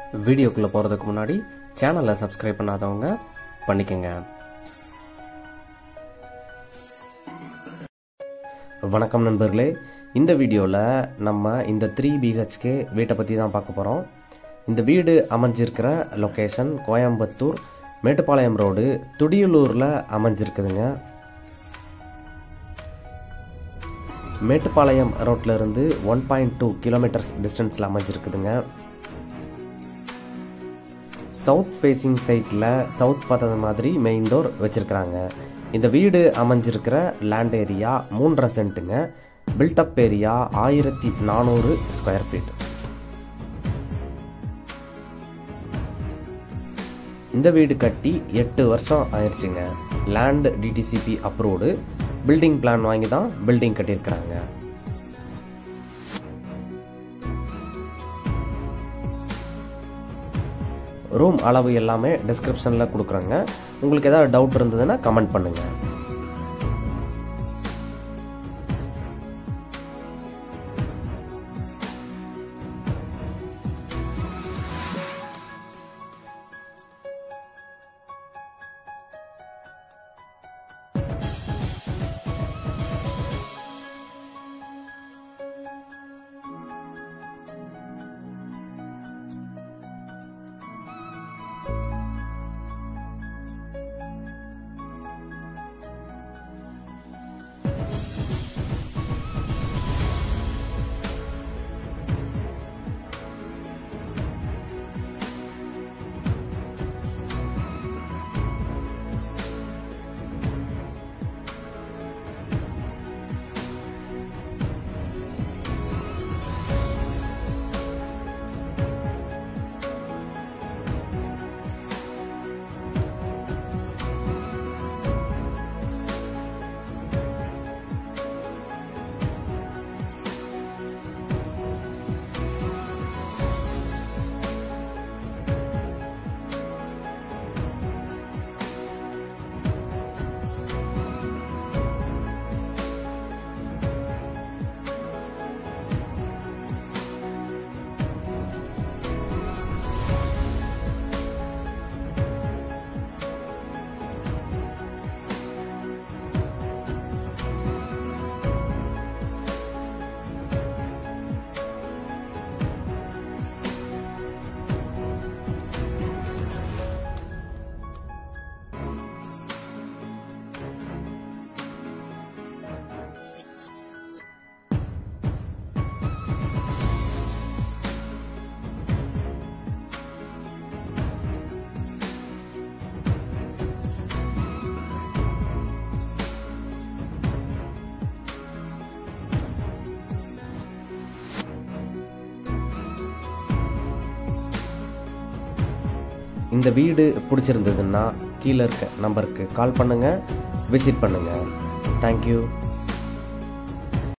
வீடியோக்குள்ளே போகிறதுக்கு முன்னாடி சேனலை சப்ஸ்கிரைப் பண்ணாதவங்க பண்ணிக்கோங்க வணக்கம் நண்பர்களே இந்த வீடியோவில் நம்ம இந்த த்ரீ பிஹெச்கே வீட்டை பற்றி தான் பார்க்க போகிறோம் இந்த வீடு அமைஞ்சிருக்கிற லொக்கேஷன் கோயம்புத்தூர் மேட்டுப்பாளையம் ரோடு துடியலூரில் அமைஞ்சிருக்குதுங்க மேட்டுப்பாளையம் ரோட்டில் இருந்து ஒன் பாயிண்ட் டூ கிலோமீட்டர்ஸ் டிஸ்டன்ஸில் அமைஞ்சிருக்குதுங்க சவுத் ஃபேஸிங் சைட்டில் சவுத் பார்த்தது மாதிரி மெயின் டோர் வச்சுருக்குறாங்க இந்த வீடு அமைஞ்சிருக்கிற லேண்ட் ஏரியா மூன்றரை சென்ட்டுங்க பில்டப் ஏரியா ஆயிரத்தி நானூறு ஸ்கொயர் ஃபீட் இந்த வீடு கட்டி எட்டு வருஷம் ஆயிடுச்சுங்க land DTCP approved building plan வாங்கி தான் பில்டிங் கட்டியிருக்கிறாங்க ரூம் அளவு எல்லாமே டிஸ்கிரிப்ஷனில் கொடுக்குறேங்க உங்களுக்கு ஏதாவது டவுட் இருந்ததுன்னா கமெண்ட் பண்ணுங்கள் இந்த வீடு பிடிச்சிருந்ததுன்னா கீழே இருக்க நம்பருக்கு கால் பண்ணுங்கள் விசிட் பண்ணுங்கள் தேங்க்யூ